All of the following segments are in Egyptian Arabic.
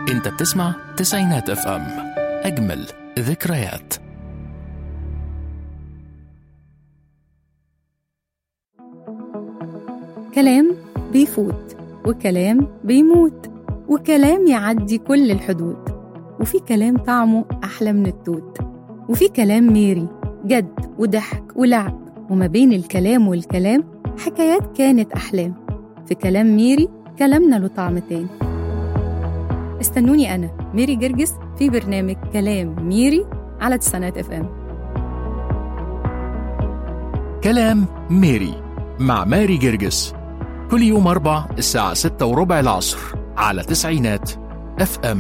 انت بتسمع تسعينات اف ام اجمل ذكريات كلام بيفوت وكلام بيموت وكلام يعدي كل الحدود وفي كلام طعمه أحلى من التوت وفي كلام ميري جد وضحك ولعب وما بين الكلام والكلام حكايات كانت أحلام في كلام ميري كلامنا له طعم تاني استنوني أنا ميري جرجس في برنامج كلام ميري على تسعينات اف ام كلام ميري مع ماري جرجس كل يوم أربع الساعة ستة وربع العصر على تسعينات اف ام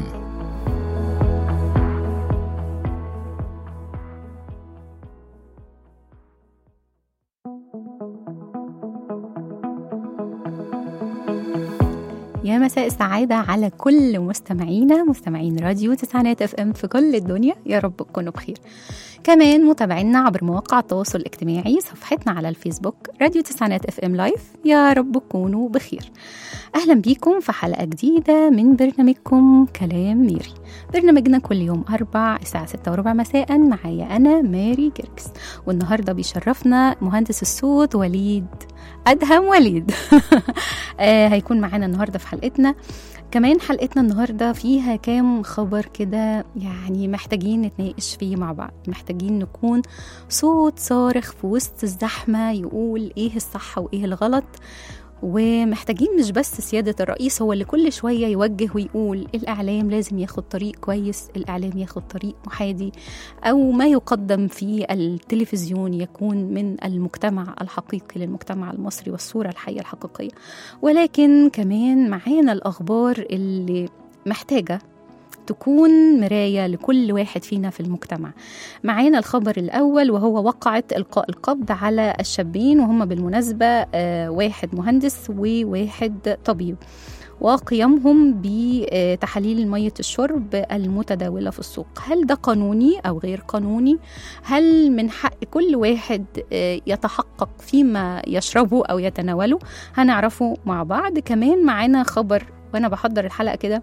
يا مساء السعادة على كل مستمعينا مستمعين راديو تسعينات اف ام في كل الدنيا يا رب تكونوا بخير كمان متابعينا عبر مواقع التواصل الاجتماعي صفحتنا على الفيسبوك راديو تسعينات اف ام لايف يا رب تكونوا بخير اهلا بيكم في حلقة جديدة من برنامجكم كلام ميري برنامجنا كل يوم أربع الساعة ستة وربع مساء معايا أنا ماري جيركس والنهاردة بيشرفنا مهندس الصوت وليد أدهم وليد آه هيكون معانا النهاردة في حلقتنا كمان حلقتنا النهاردة فيها كام خبر كده يعني محتاجين نتناقش فيه مع بعض محتاجين نكون صوت صارخ في وسط الزحمة يقول ايه الصح وايه الغلط ومحتاجين مش بس سيادة الرئيس هو اللي كل شوية يوجه ويقول الإعلام لازم ياخد طريق كويس الإعلام ياخد طريق محادي أو ما يقدم في التلفزيون يكون من المجتمع الحقيقي للمجتمع المصري والصورة الحية الحقيقية ولكن كمان معانا الأخبار اللي محتاجة تكون مراية لكل واحد فينا في المجتمع معانا الخبر الأول وهو وقعت إلقاء القبض على الشابين وهم بالمناسبة آه، واحد مهندس وواحد طبيب وقيامهم بتحاليل مية الشرب المتداولة في السوق هل ده قانوني أو غير قانوني هل من حق كل واحد آه، يتحقق فيما يشربه أو يتناوله هنعرفه مع بعض كمان معانا خبر وأنا بحضر الحلقة كده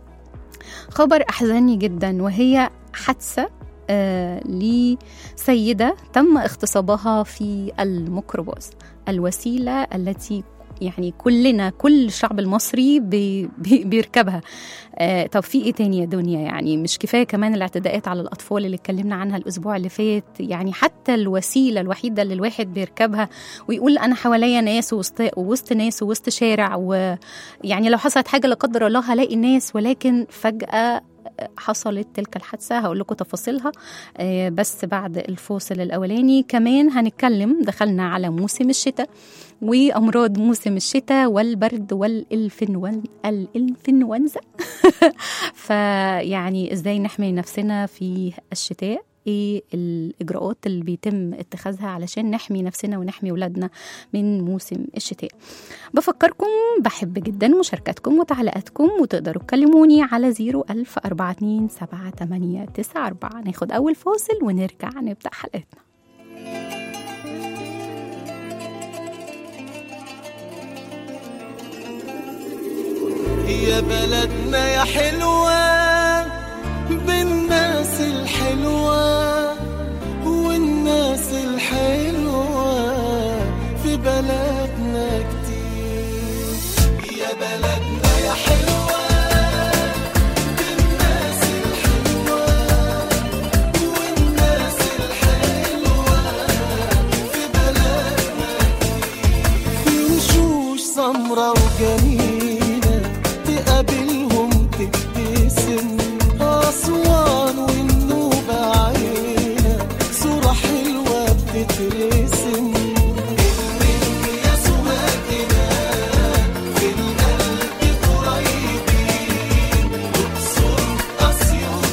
خبر أحزني جدا وهي حادثة آه لسيدة تم اغتصابها في الميكروباص الوسيلة التي يعني كلنا كل الشعب المصري بي بي بيركبها آه طب في ايه تاني يا دنيا يعني مش كفايه كمان الاعتداءات على الاطفال اللي اتكلمنا عنها الاسبوع اللي فات يعني حتى الوسيله الوحيده اللي الواحد بيركبها ويقول انا حواليا ناس وسط وسط ناس ووسط شارع ويعني لو حصلت حاجه لا قدر الله هلاقي ناس ولكن فجاه حصلت تلك الحادثة هقول لكم تفاصيلها آه، بس بعد الفاصل الأولاني كمان هنتكلم دخلنا على موسم الشتاء وأمراض موسم الشتاء والبرد والإنفلونزا الإنفلونزا فيعني إزاي نحمي نفسنا في الشتاء ايه الاجراءات اللي بيتم اتخاذها علشان نحمي نفسنا ونحمي ولادنا من موسم الشتاء بفكركم بحب جدا مشاركاتكم وتعليقاتكم وتقدروا تكلموني على 01000 427 7894 ناخد اول فاصل ونرجع نبدا حلقتنا يا بلدنا يا حلوة بالناس الحلوة والناس الحلوة في بلدنا كتير يا بلدنا يا حلوة بالناس الحلوة والناس الحلوة في بلدنا كتير في وشوش سمرة وجميلة تقابلهم تبتسم أسوان والنوبة عينة صورة حلوة بتترسم يا سواقنا في القلب قريبين أقصر أسيوط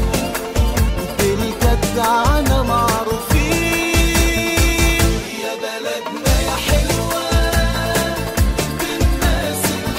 بالجدعنة معروفين يا بلدنا يا حلوة بالناس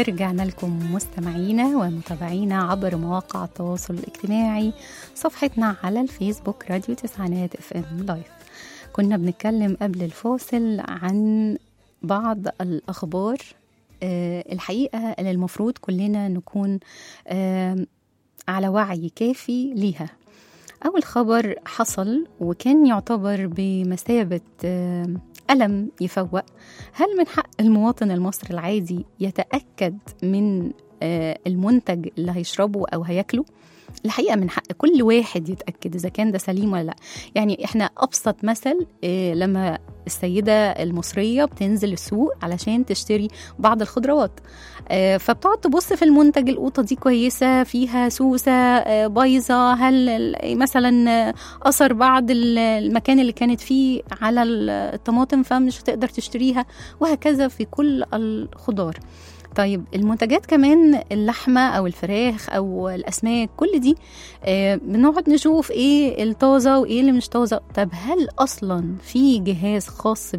ورجعنا لكم مستمعينا ومتابعينا عبر مواقع التواصل الاجتماعي صفحتنا على الفيسبوك راديو تسعينات اف ام لايف كنا بنتكلم قبل الفاصل عن بعض الأخبار آه، الحقيقة اللي المفروض كلنا نكون آه، على وعي كافي ليها أول خبر حصل وكان يعتبر بمثابة آه، ألم يفوق هل من حق المواطن المصري العادي يتأكد من آه، المنتج اللي هيشربه أو هياكله؟ الحقيقة من حق كل واحد يتأكد إذا كان ده سليم ولا لا يعني إحنا أبسط مثل آه، لما السيدة المصرية بتنزل السوق علشان تشتري بعض الخضروات آه، فبتقعد تبص في المنتج القوطة دي كويسة فيها سوسة آه، بايظة هل ال- مثلا آه، أثر بعض ال- المكان اللي كانت فيه على ال- الطماطم فمش هتقدر تشتريها وهكذا في كل الخضار طيب المنتجات كمان اللحمة أو الفراخ أو الأسماك كل دي آه، بنقعد نشوف إيه الطازة وإيه اللي مش طازة طب هل أصلا في جهاز خاص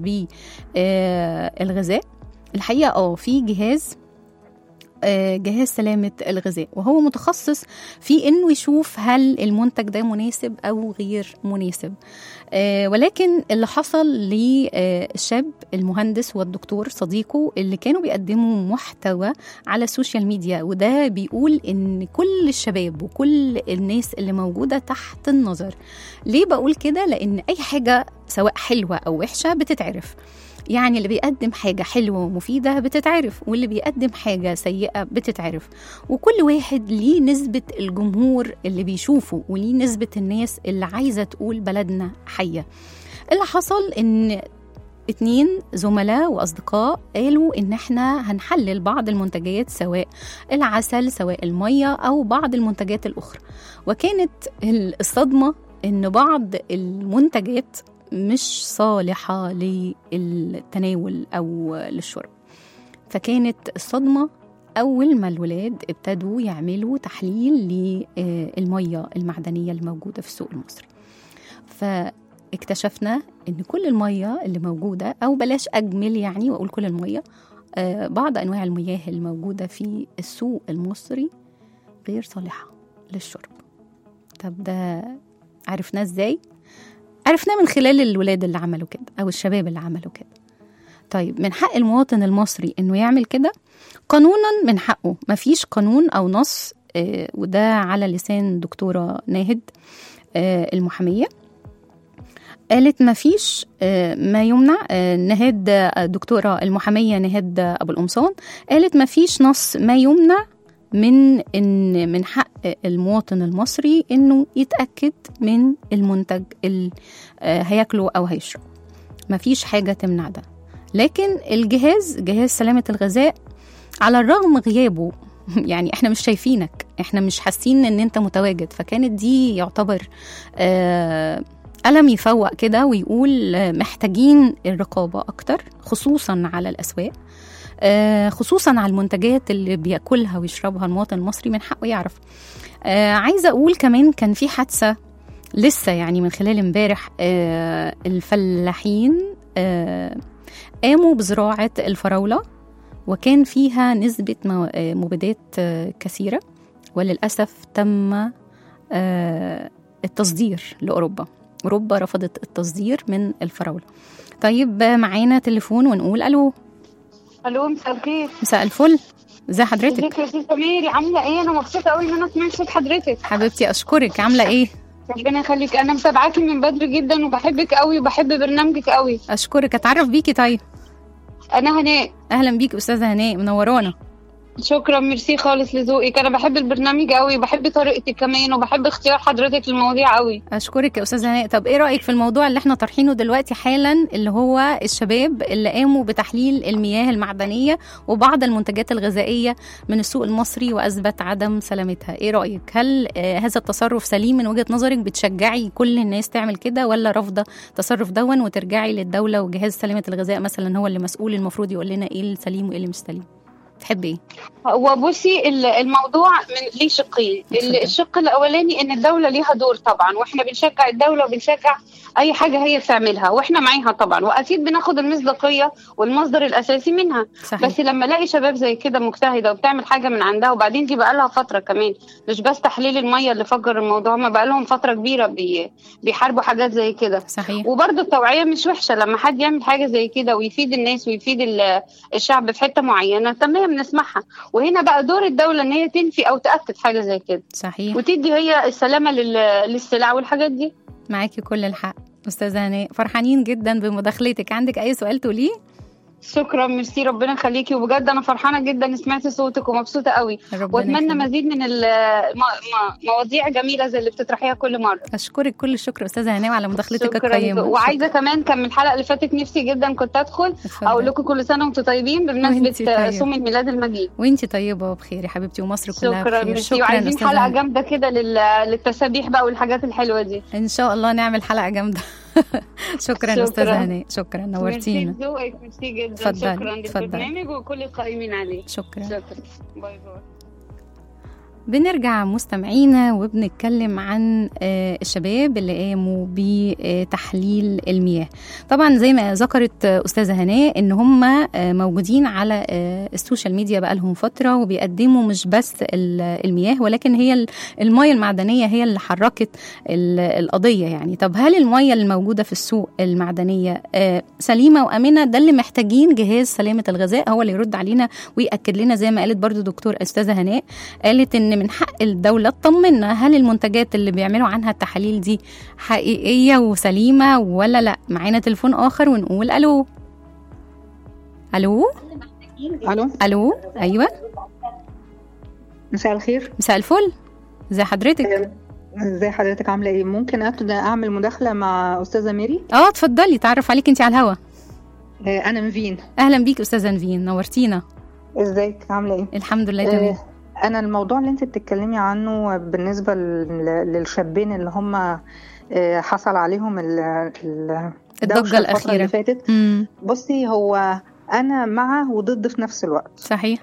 بالغذاء الحقيقة اه في جهاز آه، جهاز سلامة الغذاء وهو متخصص في انه يشوف هل المنتج ده مناسب او غير مناسب آه، ولكن اللي حصل للشاب المهندس والدكتور صديقه اللي كانوا بيقدموا محتوى على السوشيال ميديا وده بيقول ان كل الشباب وكل الناس اللي موجودة تحت النظر ليه بقول كده لان اي حاجة سواء حلوة او وحشة بتتعرف يعني اللي بيقدم حاجة حلوة ومفيدة بتتعرف واللي بيقدم حاجة سيئة بتتعرف وكل واحد ليه نسبة الجمهور اللي بيشوفه وليه نسبة الناس اللي عايزة تقول بلدنا حية اللي حصل ان اتنين زملاء واصدقاء قالوا ان احنا هنحلل بعض المنتجات سواء العسل سواء الميه او بعض المنتجات الاخرى وكانت الصدمه ان بعض المنتجات مش صالحه للتناول او للشرب فكانت الصدمه أول ما الولاد ابتدوا يعملوا تحليل للمية المعدنية الموجودة في السوق المصري فاكتشفنا إن كل المية اللي موجودة أو بلاش أجمل يعني وأقول كل المية آه، بعض أنواع المياه الموجودة في السوق المصري غير صالحة للشرب طب ده عرفناه إزاي؟ عرفناه من خلال الولاد اللي عملوا كده أو الشباب اللي عملوا كده طيب من حق المواطن المصري إنه يعمل كده قانونا من حقه مفيش قانون أو نص آه، وده على لسان دكتورة ناهد آه، المحامية قالت ما فيش آه، ما يمنع آه، نهاد آه، دكتورة المحامية نهاد أبو القمصان قالت ما فيش نص ما يمنع من ان من حق المواطن المصري انه يتاكد من المنتج اللي آه، هياكله او هيشربه مفيش حاجه تمنع ده لكن الجهاز جهاز سلامه الغذاء على الرغم غيابه يعني احنا مش شايفينك احنا مش حاسين ان انت متواجد فكانت دي يعتبر آه ألم يفوق كده ويقول آه، محتاجين الرقابة أكتر خصوصا على الأسواق آه، خصوصا على المنتجات اللي بياكلها ويشربها المواطن المصري من حقه يعرف آه، عايزة أقول كمان كان في حادثة لسه يعني من خلال امبارح آه، الفلاحين آه، قاموا بزراعة الفراولة وكان فيها نسبة مو- آه، مبيدات آه، كثيرة وللأسف تم آه، التصدير لأوروبا أوروبا رفضت التصدير من الفراولة طيب آه، معانا تليفون ونقول ألو الو مساء الخير مساء الفل ازي حضرتك ازيك يا استاذه ميري عامله ايه انا مبسوطه قوي ان انا سمعت صوت حضرتك حبيبتي اشكرك عامله ايه ربنا يخليك انا متابعاكي من بدري جدا وبحبك قوي وبحب برنامجك قوي اشكرك اتعرف بيكي طيب انا هناء اهلا بيكي استاذه هناء منورانا شكرا ميرسي خالص لذوقك انا بحب البرنامج قوي وبحب طريقتك كمان وبحب اختيار حضرتك للمواضيع قوي اشكرك يا استاذه هناء طب ايه رايك في الموضوع اللي احنا طرحينه دلوقتي حالا اللي هو الشباب اللي قاموا بتحليل المياه المعدنيه وبعض المنتجات الغذائيه من السوق المصري واثبت عدم سلامتها ايه رايك هل آه هذا التصرف سليم من وجهه نظرك بتشجعي كل الناس تعمل كده ولا رافضه تصرف دون وترجعي للدوله وجهاز سلامه الغذاء مثلا هو اللي مسؤول المفروض يقول لنا ايه السليم وايه اللي مش سليم تحبي ايه هو بصي ال- الموضوع من ليه شقين ال- اتفضل. الشق الاولاني ان الدوله ليها دور طبعا واحنا بنشجع الدوله وبنشجع اي حاجه هي بتعملها واحنا معاها طبعا واكيد بناخد المصداقيه والمصدر الاساسي منها صحيح بس لما الاقي شباب زي كده مجتهده وبتعمل حاجه من عندها وبعدين دي بقى لها فتره كمان مش بس تحليل الميه اللي فجر الموضوع ما بقى لهم فتره كبيره بي بيحاربوا حاجات زي كده صحيح وبرضه التوعيه مش وحشه لما حد يعمل حاجه زي كده ويفيد الناس ويفيد ال- الشعب في حته معينه تمام بنسمعها وهنا بقى دور الدوله ان هي تنفي او تاكد حاجه زي كده صحيح وتدي هي السلامه لل- للسلع والحاجات دي معاكي كل الحق استاذه هناء فرحانين جدا بمداخلتك عندك اي سؤال تقوليه شكرا ميرسي ربنا يخليكي وبجد انا فرحانه جدا سمعت صوتك ومبسوطه قوي ربنا واتمنى يخليك. مزيد من ال- م- م- مواضيع جميله زي اللي بتطرحيها كل مره اشكرك كل الشكر استاذه هناء على مداخلتك شكرا القيمه وعايزه كمان كان من الحلقه اللي فاتت نفسي جدا كنت ادخل اتفضل. اقول لكم كل سنه وانتم طيبين وانتي بمناسبه طيبة. صوم الميلاد المجيد وانتي طيبه وبخير يا حبيبتي ومصر كلها شكرا بخير ميرسي شكرا وعايزين استاذه حلقه هناء. جامده كده لل- للتسابيح بقى والحاجات الحلوه دي ان شاء الله نعمل حلقه جامده شكرا شكرا. استاذه هناء شكرا ميرسي نورتينا لذوقك ميرسي جدا اتفضلي، شكرا اتفضلي. للبرنامج وكل القائمين عليه شكرا شكرا باي باي بنرجع مستمعينا وبنتكلم عن آه، الشباب اللي قاموا بتحليل المياه طبعا زي ما ذكرت آه، أستاذة هناء إن هم آه، موجودين على آه، السوشيال ميديا بقالهم فترة وبيقدموا مش بس ال- المياه ولكن هي ال- المياه المعدنية هي اللي حركت ال- القضية يعني طب هل المياه الموجودة في السوق المعدنية آه، سليمة وآمنة ده اللي محتاجين جهاز سلامة الغذاء هو اللي يرد علينا ويأكد لنا زي ما قالت برضو دكتور أستاذة هناء قالت ان من حق الدوله تطمنا هل المنتجات اللي بيعملوا عنها التحاليل دي حقيقيه وسليمه ولا لا معانا تليفون اخر ونقول الو الو الو الو ايوه مساء الخير مساء الفل ازي حضرتك ازي حضرتك عامله ايه ممكن ابدا اعمل مداخله مع استاذه ميري اه اتفضلي تعرف عليك انت على الهوا آه، انا نفين اهلا بيك استاذه نفين نورتينا ازيك عامله ايه الحمد لله تمام آه، انا الموضوع اللي انت بتتكلمي عنه بالنسبه لل- للشابين اللي هم آه، حصل عليهم ال- ال- الضجه الدوشة الفترة الاخيره اللي فاتت امم بصي هو انا مع وضد في نفس الوقت صحيح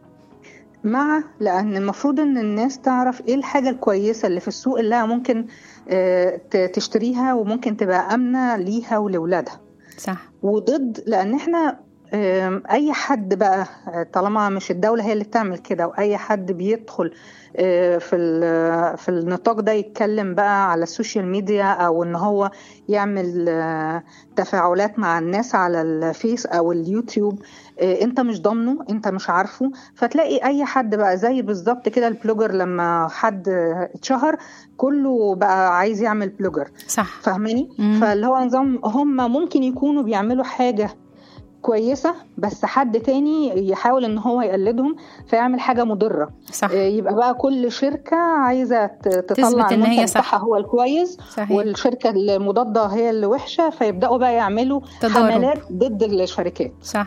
مع لان المفروض ان الناس تعرف ايه الحاجه الكويسه اللي في السوق اللي هي ممكن آه، ت- تشتريها وممكن تبقى امنه ليها ولولادها صح وضد لان احنا آم، اي حد بقى آه، طالما مش الدوله هي اللي بتعمل كده واي حد بيدخل آه، في ال- في النطاق ده يتكلم بقى على السوشيال ميديا او ان هو يعمل آه، تفاعلات مع الناس على الفيس او اليوتيوب آه، انت مش ضامنه انت مش عارفه فتلاقي اي حد بقى زي بالظبط كده البلوجر لما حد آه، اتشهر كله بقى عايز يعمل بلوجر صح فاهماني مم. فاللي هو نظام هم ممكن يكونوا بيعملوا حاجة كويسة بس حد تاني يحاول ان هو يقلدهم فيعمل حاجة مضرة صح آه، يبقى بقى كل شركة عايزة ت- تطلع تثبت إن هي المنتج صح. بتاعها هو الكويس صحيح والشركة المضادة هي اللي وحشة فيبدأوا بقى يعملوا تضارب حملات ضد الشركات صح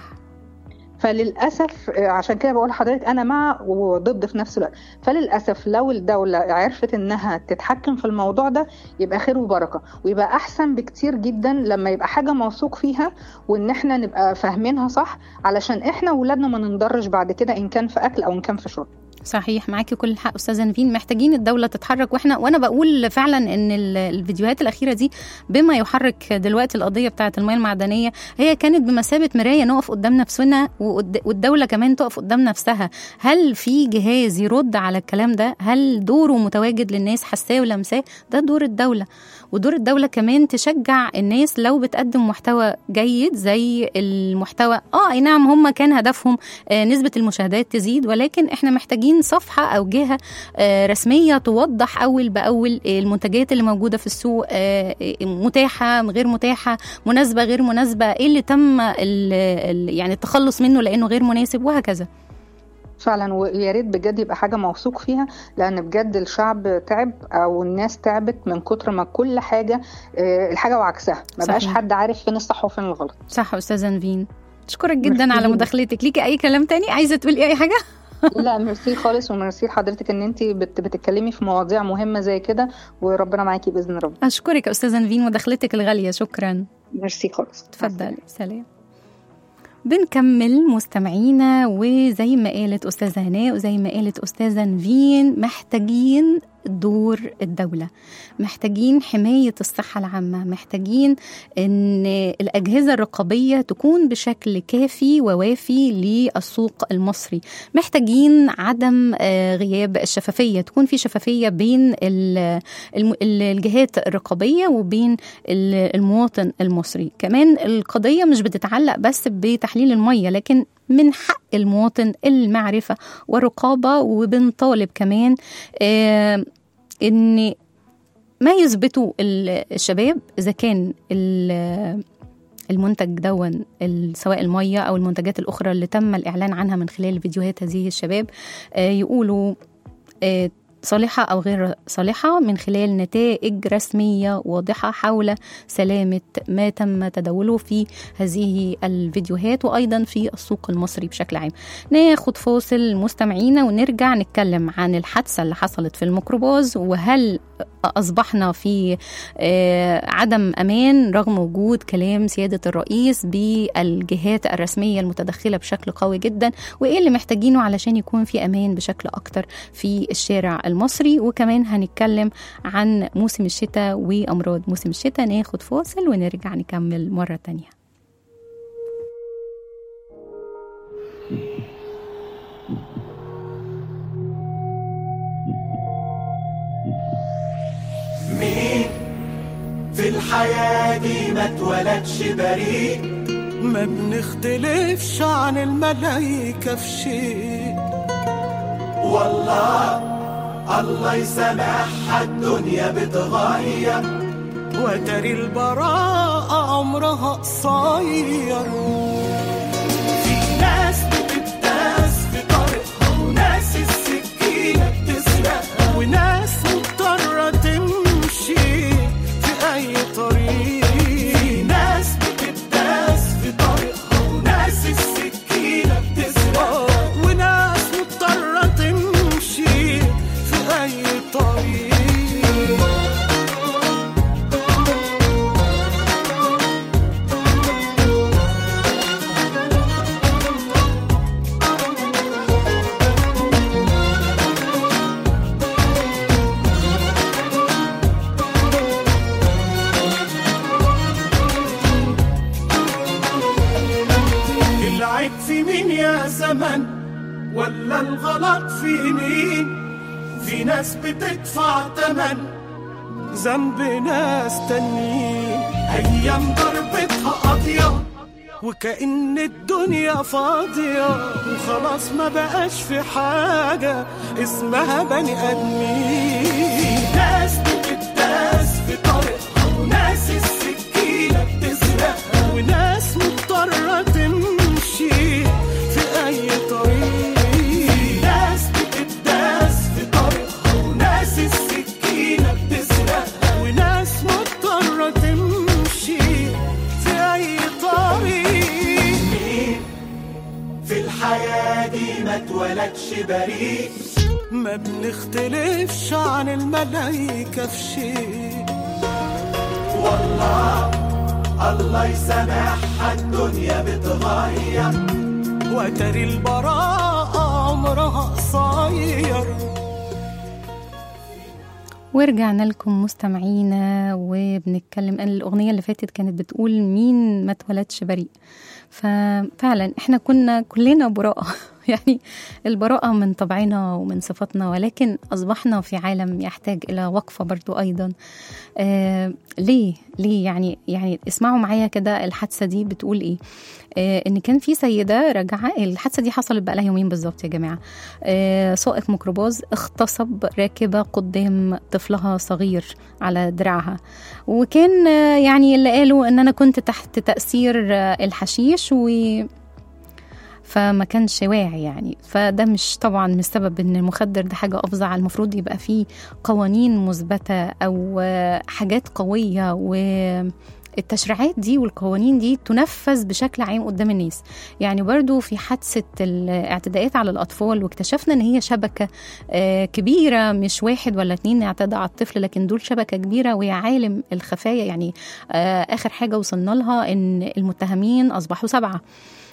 فللاسف آه، عشان كده بقول لحضرتك انا مع وضد في نفس الوقت فللاسف لو الدوله عرفت انها تتحكم في الموضوع ده يبقى خير وبركه ويبقى احسن بكتير جدا لما يبقى حاجه موثوق فيها وان احنا نبقى فاهمينها صح علشان احنا ولادنا ما ننضرش بعد كده ان كان في اكل او ان كان في شرب صحيح معاكي كل الحق استاذه نفين محتاجين الدوله تتحرك واحنا وانا بقول فعلا ان ال- الفيديوهات الاخيره دي بما يحرك دلوقتي القضيه بتاعه المياه المعدنيه هي كانت بمثابه مرايه نقف قدام نفسنا وقد- والدوله كمان تقف قدام نفسها هل في جهاز يرد على الكلام ده هل دوره متواجد للناس حساه ولمساه ده دور الدوله ودور الدوله كمان تشجع الناس لو بتقدم محتوى جيد زي المحتوى اه اي نعم هم كان هدفهم آه، نسبة المشاهدات تزيد ولكن احنا محتاجين صفحة أو جهة آه، رسمية توضح أول بأول المنتجات اللي موجودة في السوق آه، متاحة غير متاحة مناسبة غير مناسبة ايه اللي تم ال- ال- يعني التخلص منه لأنه غير مناسب وهكذا فعلا ويا ريت بجد يبقى حاجه موثوق فيها لان بجد الشعب تعب او الناس تعبت من كتر ما كل حاجه آه، الحاجه وعكسها ما بقاش صحيح. حد عارف فين الصح وفين الغلط صح أستاذة نفين أشكرك جدا ميرسي على جدا. مداخلتك ليكي أي كلام تاني عايزة تقولي أي حاجة لا ميرسي خالص وميرسي لحضرتك ان انت بت بتتكلمي في مواضيع مهمه زي كده وربنا معاكي باذن رب أشكرك يا أستاذة نفين مداخلتك الغالية شكرا ميرسي خالص تفضلي سلام بنكمل مستمعينا وزي ما قالت أستاذة هناء وزي ما قالت أستاذة نفين محتاجين دور الدولة محتاجين حماية الصحة العامة محتاجين أن الأجهزة الرقابية تكون بشكل كافي ووافي للسوق المصري محتاجين عدم آه، غياب الشفافية تكون في شفافية بين ال- الم- ال- الجهات الرقابية وبين ال- المواطن المصري كمان القضية مش بتتعلق بس بتحليل المية لكن من حق المواطن المعرفة والرقابة وبنطالب كمان آه، ان ما يثبته ال- الشباب اذا كان ال- المنتج دون ال- سواء الميه او المنتجات الاخرى اللي تم الاعلان عنها من خلال فيديوهات هذه الشباب آه، يقولوا آه، صالحة أو غير صالحة من خلال نتائج رسمية واضحة حول سلامة ما تم تداوله في هذه الفيديوهات وأيضا في السوق المصري بشكل عام ناخد فاصل مستمعينا ونرجع نتكلم عن الحادثة اللي حصلت في الميكروباص وهل أصبحنا في آه، عدم أمان رغم وجود كلام سيادة الرئيس بالجهات الرسمية المتدخلة بشكل قوي جدا وإيه اللي محتاجينه علشان يكون في أمان بشكل أكتر في الشارع المصري وكمان هنتكلم عن موسم الشتاء وأمراض موسم الشتاء ناخد فاصل ونرجع نكمل مرة تانية مين في الحياة دي ما اتولدش بريء ما بنختلفش عن الملايكة في شيء والله الله يسامحها الدنيا بتغير وتري البراءة عمرها قصير في ناس بتداس في طريقها وناس السكينة بتسرقها وناس مضطرة تمشي في أي طريق في ناس بتداس في طريقها وناس السكينة بتسرقها وناس مضطرة تمشي في أي طريق العيب في مين يا زمن ولا الغلط في مين في ناس بتدفع تمن ذنب ناس تانيين ايام ضربتها قاضية وكأن الدنيا فاضية وخلاص ما بقاش في حاجة اسمها بني آدمين ناس بتداس في طريقها وناس السكينة بتسرقها وناس مضطرة تمشي في أي طريق ناس بتداس في طريقها وناس السكينة بتسرقها وناس مضطرة تمشي في أي طريق مين في الحياة دي ما اتولدش بريء ما بنختلفش عن الملايكة في شيء والله الله يسامحها الدنيا بتغير وتري البراءة عمرها قصير ورجعنا لكم مستمعينا وبنتكلم الأغنية اللي فاتت كانت بتقول مين ما اتولدش بريء ففعلا احنا كنا كلنا براءة يعني البراءة من طبعنا ومن صفاتنا ولكن أصبحنا في عالم يحتاج إلى وقفة برضو أيضا آه ليه ليه يعني يعني اسمعوا معايا كده الحادثة دي بتقول إيه آه ان كان في سيده راجعه الحادثه دي حصلت بقى لها يومين بالظبط يا جماعه آه سائق ميكروباص اغتصب راكبه قدام طفلها صغير على دراعها وكان آه يعني اللي قالوا ان انا كنت تحت تاثير آه الحشيش و فما كانش واعي يعني فده مش طبعا مش سبب ان المخدر ده حاجه افظع المفروض يبقى فيه قوانين مثبته او آه، حاجات قويه و التشريعات دي والقوانين دي تنفذ بشكل عام قدام الناس يعني برضو في حادثة الاعتداءات على الأطفال واكتشفنا إن هي شبكة آه، كبيرة مش واحد ولا اتنين اعتدى على الطفل لكن دول شبكة كبيرة وهي عالم الخفايا يعني آه، آخر حاجة وصلنا لها إن المتهمين أصبحوا سبعة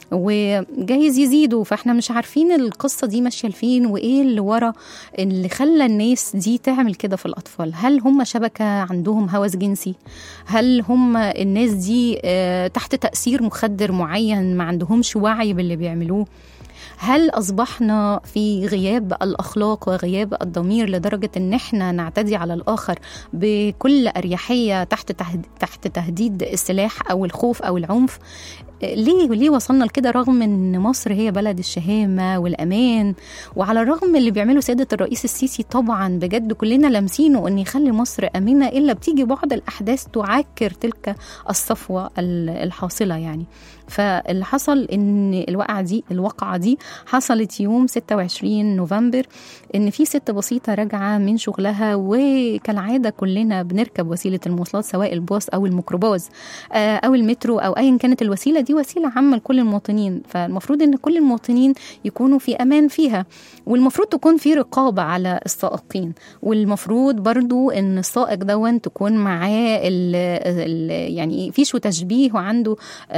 وجايز يزيدوا فاحنا مش عارفين القصه دي ماشيه لفين وايه اللي ورا اللي خلى الناس دي تعمل كده في الاطفال هل هم شبكه عندهم هوس جنسي هل هم الناس دي آه، تحت تاثير مخدر معين ما عندهمش وعي باللي بيعملوه هل أصبحنا في غياب الأخلاق وغياب الضمير لدرجة إن إحنا نعتدي على الآخر بكل أريحية تحت تهد- تحت تهديد السلاح أو الخوف أو العنف ليه ليه وصلنا لكده رغم ان مصر هي بلد الشهامه والامان وعلى الرغم من اللي بيعمله سياده الرئيس السيسي طبعا بجد كلنا لامسينه ان يخلي مصر امنه الا بتيجي بعض الاحداث تعكر تلك الصفوه ال- الحاصله يعني فاللي حصل ان الوقعه دي الواقعه دي حصلت يوم 26 نوفمبر ان في ست بسيطه راجعه من شغلها وكالعاده كلنا بنركب وسيله المواصلات سواء الباص او الميكروباص آه، او المترو او ايا كانت الوسيله دي وسيله عامه لكل المواطنين فالمفروض ان كل المواطنين يكونوا في امان فيها والمفروض تكون في رقابه على السائقين والمفروض برضو ان السائق دون تكون معاه ال ال يعني فيش وتشبيه وعنده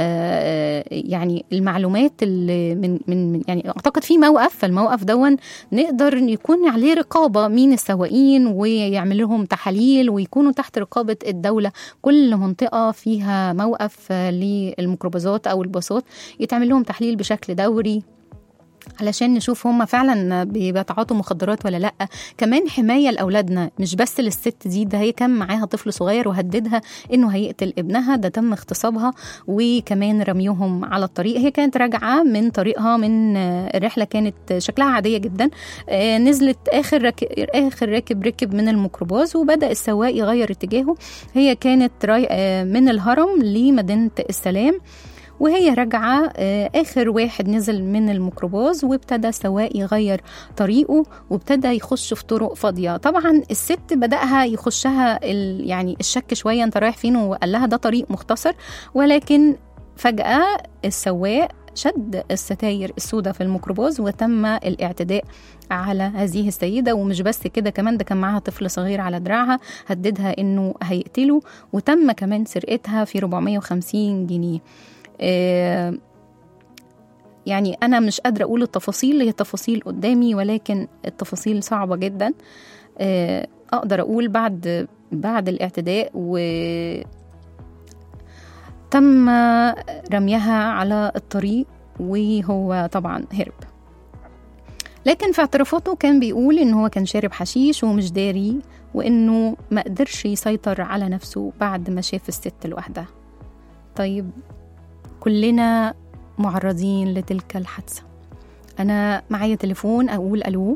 آه، يعني المعلومات اللي من من من- يعني اعتقد في موقف فالموقف دون نقدر يكون عليه رقابه مين السواقين ويعمل لهم تحاليل ويكونوا تحت رقابه الدوله كل منطقه فيها موقف آه، للميكروباصات او الباصات يتعمل لهم تحليل بشكل دوري علشان نشوف هم فعلا بيتعاطوا مخدرات ولا لا كمان حمايه لاولادنا مش بس للست دي ده هي كان معاها طفل صغير وهددها انه هيقتل ابنها ده تم اغتصابها وكمان رميهم على الطريق هي كانت راجعه من طريقها من آه، الرحله كانت شكلها عاديه جدا آه، نزلت اخر راكب اخر راكب ركب من الميكروباص وبدا السواق يغير اتجاهه هي كانت راي آه، من الهرم لمدينه السلام وهي راجعة آه، آخر واحد نزل من الميكروباص وابتدى السواق يغير طريقه وابتدى يخش في طرق فاضية طبعا الست بدأها يخشها ال يعني الشك شوية انت رايح فين وقال لها ده طريق مختصر ولكن فجأة السواق شد الستاير السوداء في الميكروباص وتم الاعتداء على هذه السيدة ومش بس كده كمان ده كان معاها طفل صغير على دراعها هددها انه هيقتله وتم كمان سرقتها في 450 جنيه آه، يعني أنا مش قادرة أقول التفاصيل هي تفاصيل قدامي ولكن التفاصيل صعبة جدا آه، أقدر أقول بعد بعد الاعتداء و تم رميها على الطريق وهو طبعا هرب لكن في اعترافاته كان بيقول ان هو كان شارب حشيش ومش داري وانه ما قدرش يسيطر على نفسه بعد ما شاف الست لوحدها طيب كلنا معرضين لتلك الحادثة أنا معايا تليفون أقول ألو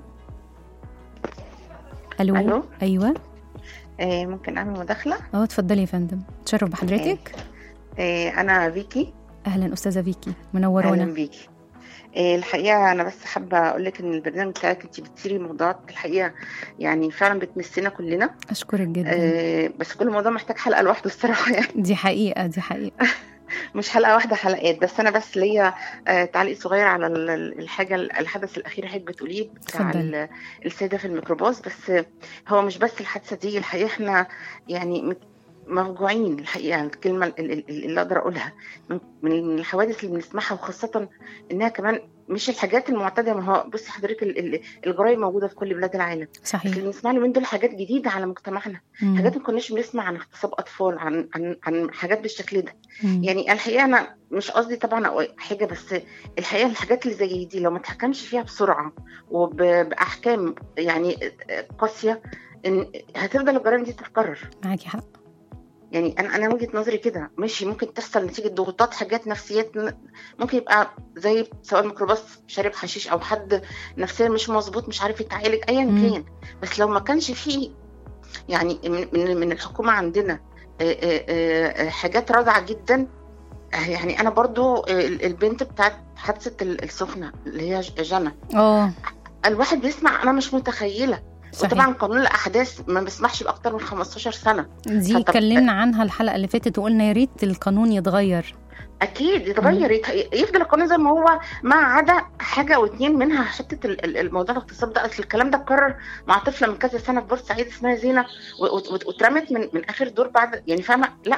ألو, ألو. أيوة آه، ممكن اعمل مداخله أه اتفضلي يا فندم تشرف بحضرتك آه، انا فيكي أهلا أستاذة فيكي اهلا منورونا بيكي آه، الحقيقه انا بس حابه اقول لك ان البرنامج بتاعك انت بتثيري موضوعات الحقيقه يعني فعلا بتمسنا كلنا أشكرك جدا آه، بس كل موضوع محتاج حلقه لوحده الصراحه يعني دي حقيقة دي حقيقة مش حلقه واحده حلقات بس انا بس ليا آه، تعليق صغير على ال- ال- الحاجه الحدث الاخير حضرتك بتقوليه بتاع اتفضل. ال- السيده في الميكروباص بس آه، هو مش بس الحادثه دي الحقيقه احنا يعني مت- موجوعين الحقيقه الكلمه ال- ال- اللي اقدر اقولها من من الحوادث اللي بنسمعها وخاصه انها كمان مش الحاجات المعتاده ما هو بصي حضرتك ال- ال- الجرائم موجوده في كل بلاد العالم بس صحيح اللي بنسمع له من دول حاجات جديده على مجتمعنا مم. حاجات ما كناش بنسمع عن اغتصاب اطفال عن عن عن حاجات بالشكل ده مم. يعني الحقيقه انا مش قصدي طبعا أقول حاجه بس الحقيقه الحاجات اللي زي دي لو ما تحكمش فيها بسرعه وباحكام يعني قاسيه إن هتفضل الجرائم دي تتكرر معاكي حق يعني انا انا وجهه نظري كده ماشي ممكن تحصل نتيجه ضغوطات حاجات نفسيات م- ممكن يبقى زي سواء الميكروباص شارب حشيش او حد نفسيا مش مظبوط مش عارف يتعالج ايا مم. كان بس لو ما كانش فيه يعني من من- من الحكومه عندنا آه، آه، آه، حاجات رادعه جدا آه، يعني انا برضو آه، البنت بتاعت حادثه ال- السخنه اللي هي ج- جنى اه الواحد بيسمع انا مش متخيله صحيح وطبعا قانون الاحداث ما بيسمحش باكتر من 15 سنه دي فطب- اتكلمنا عنها الحلقة اللي فاتت وقلنا يا ريت القانون يتغير اكيد يتغير يت- يفضل القانون زي ما هو ما عدا حاجه او اتنين منها حته ال- ال- الموضوع الاغتصاب ده اصل الكلام ده اتكرر مع طفله من كذا سنه في بورسعيد اسمها زينه و- و- واترمت من من اخر دور بعد يعني فاهمه لا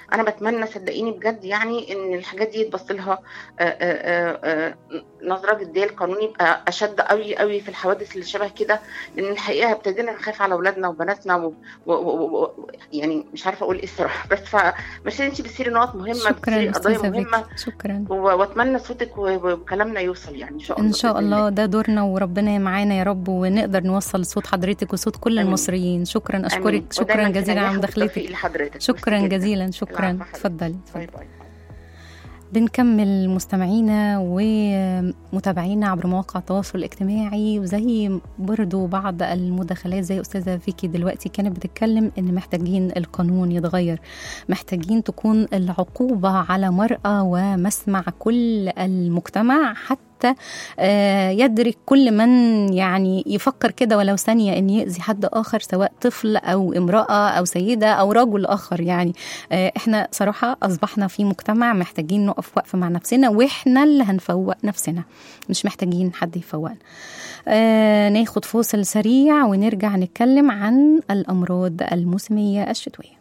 انا بتمنى صدقيني بجد يعني ان الحاجات دي يتبص لها آه، آه، آه، آه، نظره جديه القانون يبقى اشد قوي قوي في الحوادث اللي شبه كده لان الحقيقه ابتدينا نخاف على اولادنا وبناتنا و... و... و... و... يعني مش عارفه اقول ايه الصراحه بس فمش انت بتصيري نقط مهمه شكرا بتصيري قضايا استاذه مهمه فيكي شكرا و- واتمنى صوتك و- وكلامنا يوصل يعني ان شاء الله ان شاء بإذن الله ده دورنا وربنا معانا يا رب ونقدر نوصل صوت حضرتك وصوت كل آمين. المصريين شكرا آمين. اشكرك شكرا ودايماً في جزيلا على نجاح مداخلتك وبالتوفيق لحضرتك شكرا ميرسي جداً. جزيلا شكرا العفو حضرتك. اتفضلي باي اتفضلي باي بنكمل مستمعينا ومتابعينا عبر مواقع التواصل الاجتماعي وزي برضو بعض المداخلات زي أستاذة فيكي دلوقتي كانت بتتكلم إن محتاجين القانون يتغير محتاجين تكون العقوبة على مرأة ومسمع كل المجتمع حتى آه، يدرك كل من يعني يفكر كده ولو ثانية إن يأذي حد آخر سواء طفل أو امرأة أو سيدة أو رجل آخر يعني آه، احنا صراحة أصبحنا في مجتمع محتاجين نقف وقفة مع نفسنا وإحنا اللي هنفوق نفسنا مش محتاجين حد يفوقنا آه ناخد فاصل سريع ونرجع نتكلم عن الأمراض الموسمية الشتوية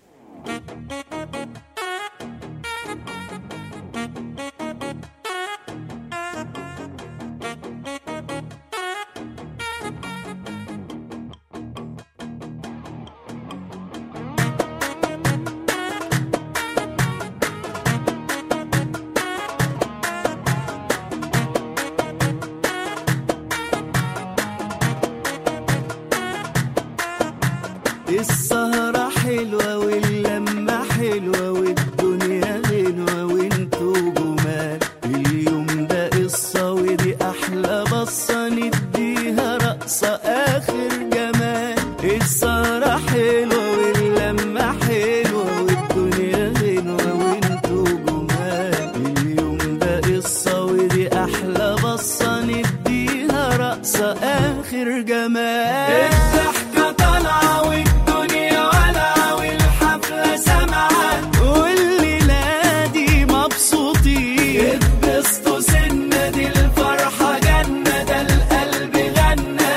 السهرة حلوة واللمة حلوة والدنيا غنوة وانتو جمال اليوم ده قصة ودي أحلى بصة نديها رقصة آخر جمال السهرة حلوة واللمة حلوة والدنيا غنوة وانتو جمال اليوم ده قصة ودي أحلى بصة نديها رقصة آخر جمال الضحكة طالعة والدنيا والعة والحفلة سامعة والليلة دي مبسوطين اتبسطوا سنة دي الفرحة جنة ده القلب غنى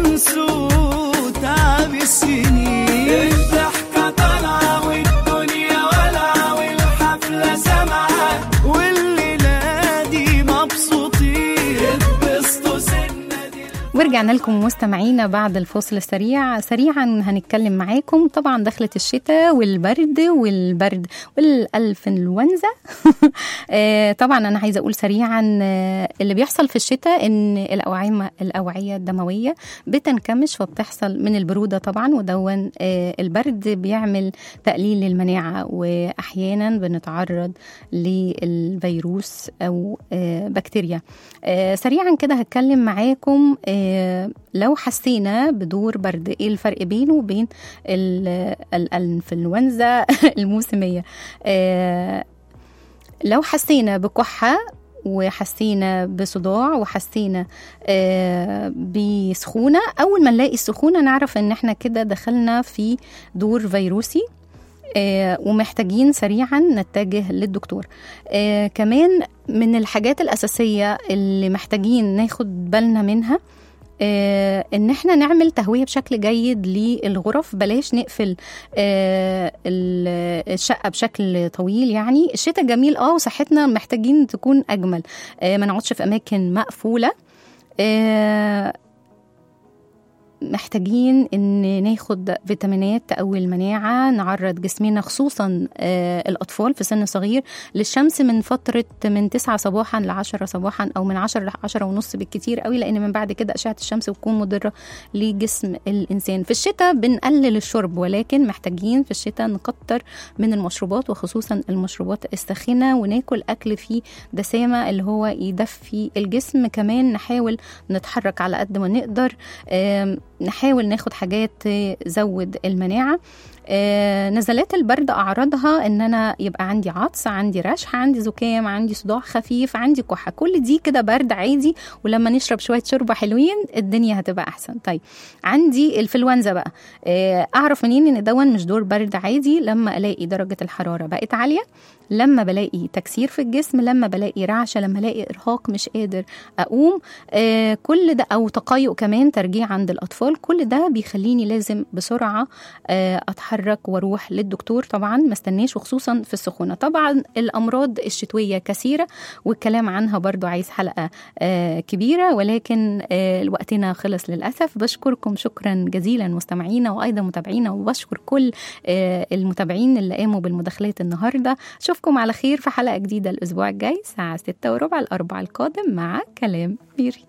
انسوا تعب السنين الضحكة طالعة والدنيا والعة والحفلة سامعة والليلة دي مبسوطين اتبسطوا سنة دي ورجعنا لكم مستمعينا بعد الفصل السريع سريعا هنتكلم معاكم طبعا دخلت الشتاء والبرد والبرد والانفلونزا آه، طبعا انا عايزه اقول سريعا آه، اللي بيحصل في الشتاء ان الاوعيه الاوعيه الدمويه بتنكمش فبتحصل من البروده طبعا ودون آه، البرد بيعمل تقليل للمناعه واحيانا بنتعرض للفيروس او آه، بكتيريا آه، سريعا كده هتكلم معاكم آه، لو حسينا بدور برد ايه الفرق بينه وبين ال- ال- الانفلونزا الموسميه آه، لو حسينا بكحه وحسينا بصداع وحسينا آه، بسخونه اول ما نلاقي السخونه نعرف ان احنا كده دخلنا في دور فيروسي آه، ومحتاجين سريعا نتجه للدكتور آه، كمان من الحاجات الأساسية اللي محتاجين ناخد بالنا منها آه، ان احنا نعمل تهويه بشكل جيد للغرف بلاش نقفل آه، ال- الشقه بشكل طويل يعني الشتاء جميل اه وصحتنا محتاجين تكون اجمل آه، ما نقعدش في اماكن مقفوله آه، محتاجين ان ناخد فيتامينات تقوي المناعه نعرض جسمنا خصوصا آه، الاطفال في سن صغير للشمس من فتره من 9 صباحا ل 10 صباحا او من 10 ل 10 ونص بالكتير قوي لان من بعد كده اشعه الشمس بتكون مضره لجسم الانسان في الشتاء بنقلل الشرب ولكن محتاجين في الشتاء نكتر من المشروبات وخصوصا المشروبات الساخنه وناكل اكل فيه دسامه اللي هو يدفي الجسم كمان نحاول نتحرك على قد ما نقدر آم، نحاول ناخد حاجات تزود المناعه آه، نزلات البرد اعراضها ان انا يبقى عندي عطس عندي رشح عندي زكام عندي صداع خفيف عندي كحه كل دي كده برد عادي ولما نشرب شويه شوربه حلوين الدنيا هتبقى احسن طيب عندي الانفلونزا بقى آه، اعرف منين ان دون مش دور برد عادي لما الاقي درجه الحراره بقت عاليه لما بلاقي تكسير في الجسم لما بلاقي رعشه لما الاقي ارهاق مش قادر اقوم آه كل ده او تقيؤ كمان ترجيع عند الاطفال كل ده بيخليني لازم بسرعه آه اتحرك واروح للدكتور طبعا ما استناش وخصوصا في السخونه طبعا الامراض الشتويه كثيره والكلام عنها برضو عايز حلقه آه كبيره ولكن آه وقتنا خلص للاسف بشكركم شكرا جزيلا مستمعينا وايضا متابعينا وبشكر كل آه المتابعين اللي قاموا بالمداخلات النهارده اشوفكم على خير في حلقه جديده الاسبوع الجاي الساعه 6 وربع الاربعاء القادم مع كلام ميري